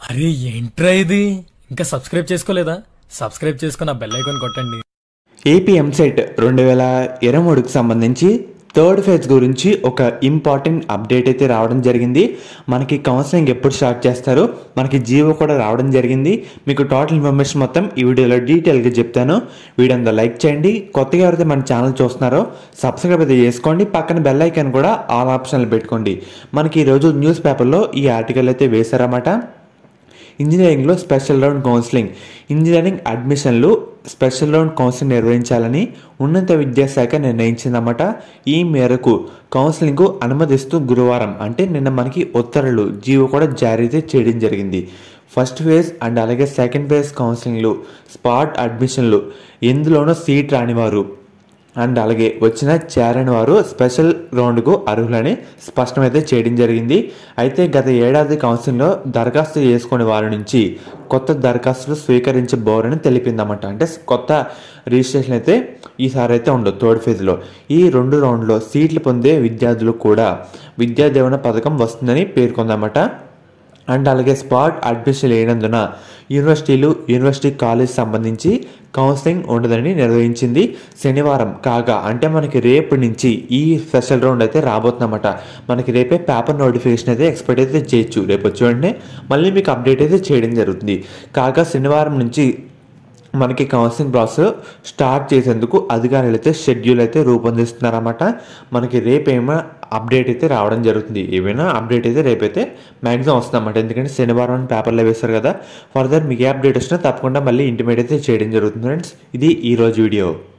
అరే ఏంట్రా ఇది ఇంకా సబ్స్క్రైబ్ చేసుకోలేదా సబ్స్క్రైబ్ చేసుకున్న బెల్ ఐకాన్ కొట్టండి ఏపీ ఎంసెట్ రెండు వేల ఇరవై మూడుకి సంబంధించి థర్డ్ ఫేజ్ గురించి ఒక ఇంపార్టెంట్ అప్డేట్ అయితే రావడం జరిగింది మనకి కౌన్సిలింగ్ ఎప్పుడు స్టార్ట్ చేస్తారు మనకి జీవో కూడా రావడం జరిగింది మీకు టోటల్ ఇన్ఫర్మేషన్ మొత్తం ఈ వీడియోలో డీటెయిల్గా చెప్తాను వీడియో అంతా లైక్ చేయండి కొత్తగా ఎవరైతే మన ఛానల్ చూస్తున్నారో సబ్స్క్రైబ్ అయితే చేసుకోండి పక్కన బెల్ ఐకాన్ కూడా ఆల్ ఆప్షన్లు పెట్టుకోండి మనకి ఈరోజు న్యూస్ పేపర్లో ఈ ఆర్టికల్ అయితే వేశారన్నమాట ఇంజనీరింగ్లో స్పెషల్ రౌండ్ కౌన్సిలింగ్ ఇంజనీరింగ్ అడ్మిషన్లు స్పెషల్ రౌండ్ కౌన్సిలింగ్ నిర్వహించాలని ఉన్నత విద్యాశాఖ నిర్ణయించిందన్నమాట ఈ మేరకు కౌన్సిలింగ్కు అనుమతిస్తూ గురువారం అంటే నిన్న మనకి ఉత్తర్వులు జీవో కూడా జారీ అయితే చేయడం జరిగింది ఫస్ట్ ఫేజ్ అండ్ అలాగే సెకండ్ ఫేజ్ కౌన్సిలింగ్లు స్పాట్ అడ్మిషన్లు ఎందులోనూ సీట్ రానివారు అండ్ అలాగే వచ్చిన చేరని వారు స్పెషల్ రౌండ్కు అర్హులని స్పష్టమైతే చేయడం జరిగింది అయితే గత ఏడాది కౌన్సిల్లో దరఖాస్తు చేసుకునే వారి నుంచి కొత్త దరఖాస్తులు స్వీకరించబోరని తెలిపిందన్నమాట అంటే కొత్త రిజిస్ట్రేషన్ అయితే ఈసారి అయితే ఉండదు థర్డ్ ఫేజ్లో ఈ రెండు రౌండ్లో సీట్లు పొందే విద్యార్థులు కూడా విద్యా దీవెన పథకం వస్తుందని పేర్కొందన్నమాట అండ్ అలాగే స్పాట్ అడ్మిషన్ లేనందున యూనివర్సిటీలు యూనివర్సిటీ కాలేజ్ సంబంధించి కౌన్సిలింగ్ ఉండదని నిర్వహించింది శనివారం కాగా అంటే మనకి రేపు నుంచి ఈ స్పెషల్ రౌండ్ అయితే రాబోతుందన్నమాట మనకి రేపే పేపర్ నోటిఫికేషన్ అయితే ఎక్స్పెక్ట్ అయితే చేయొచ్చు రేపు వచ్చి వెంటనే మళ్ళీ మీకు అప్డేట్ అయితే చేయడం జరుగుతుంది కాగా శనివారం నుంచి మనకి కౌన్సిలింగ్ ప్రాసెస్ స్టార్ట్ చేసేందుకు అధికారులు అయితే షెడ్యూల్ అయితే రూపొందిస్తున్నారన్నమాట మనకి రేపు ఏమైనా అప్డేట్ అయితే రావడం జరుగుతుంది ఏమైనా అప్డేట్ అయితే రేపైతే మ్యాక్సిమం వస్తుందన్నమాట ఎందుకంటే శనివారం పేపర్లో వేస్తారు కదా ఫర్దర్ మీకు ఏ అప్డేట్ వచ్చినా తప్పకుండా మళ్ళీ ఇంటిమేట్ అయితే చేయడం జరుగుతుంది ఫ్రెండ్స్ ఇది ఈరోజు వీడియో